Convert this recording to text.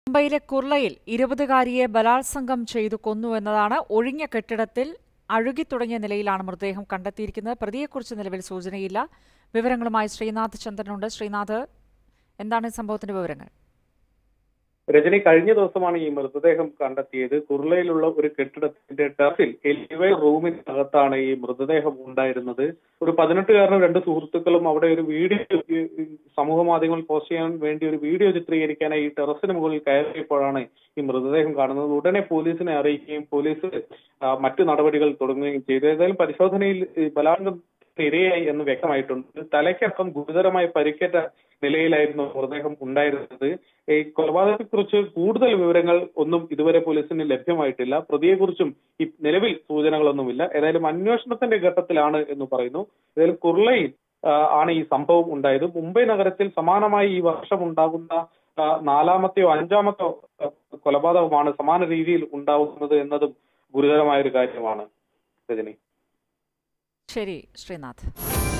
മുംബൈയിലെ കുർളയിൽ ഇരുപതുകാരിയെ ബലാത്സംഗം ചെയ്തു കൊന്നു എന്നതാണ് ഒഴിഞ്ഞ കെട്ടിടത്തിൽ അഴുകിത്തുടങ്ങിയ നിലയിലാണ് മൃതദേഹം കണ്ടെത്തിയിരിക്കുന്നത് പ്രതിയെക്കുറിച്ച് നിലവിൽ സൂചനയില്ല വിവരങ്ങളുമായി ശ്രീനാഥ് ചന്ദ്രനുണ്ട് ശ്രീനാഥ് എന്താണ് ഈ സംഭവത്തിന്റെ വിവരങ്ങൾ രജനി കഴിഞ്ഞ ദിവസമാണ് ഈ മൃതദേഹം കണ്ടെത്തിയത് കുർളയിലുള്ള ഒരു കെട്ടിടത്തിന്റെ ടെറസിൽ എലിവേ റൂമിനകത്താണ് ഈ മൃതദേഹം ഉണ്ടായിരുന്നത് ഒരു പതിനെട്ടുകാരനും രണ്ട് സുഹൃത്തുക്കളും അവിടെ ഒരു വീഡിയോ ഈ- ഈ സമൂഹ മാധ്യമങ്ങളിൽ പോസ്റ്റ് ചെയ്യാൻ വേണ്ടി ഒരു വീഡിയോ ചിത്രീകരിക്കാനായി ഈ ടെറസിന് മുകളിൽ കയറിയപ്പോഴാണ് ഈ മൃതദേഹം കാണുന്നത് ഉടനെ പോലീസിനെ അറിയിക്കുകയും പോലീസ് ആ, മറ്റു നടപടികൾ തുടങ്ങുകയും ചെയ്തു ഏതായാലും പരിശോധനയിൽ ഈ ബലാത്സംഗം ഇരയായി എന്ന് വ്യക്തമായിട്ടുണ്ട് തലയ്ക്കപ്പം ഗുരുതരമായി പരിക്കേറ്റ നിലയിലായിരുന്നു മൃതദേഹം ഉണ്ടായിരുന്നത് ഈ കൊലപാതകത്തെക്കുറിച്ച് കൂടുതൽ വിവരങ്ങൾ ഒന്നും ഇതുവരെ പോലീസിന് ലഭ്യമായിട്ടില്ല പ്രതിയെക്കുറിച്ചും ഈ നിലവിൽ സൂചനകളൊന്നുമില്ല ഏതായാലും അന്വേഷണത്തിന്റെ ഘട്ടത്തിലാണ് എന്ന് പറയുന്നു ഏതായാലും കുർളയിൽ ആ, ആണ് ഈ സംഭവം ഉണ്ടായത് മുംബൈ നഗരത്തിൽ സമാനമായി ഈ വർഷം ഉണ്ടാകുന്ന ആ, നാലാമത്തെയോ അഞ്ചാമത്തെയോ ആ, കൊലപാതകമാണ് സമാന രീതിയിൽ ഉണ്ടാകുന്നത് എന്നതും ഗുരുതരമായ ഒരു കാര്യമാണ് രജനി ശരി ശ്രീനാഥ്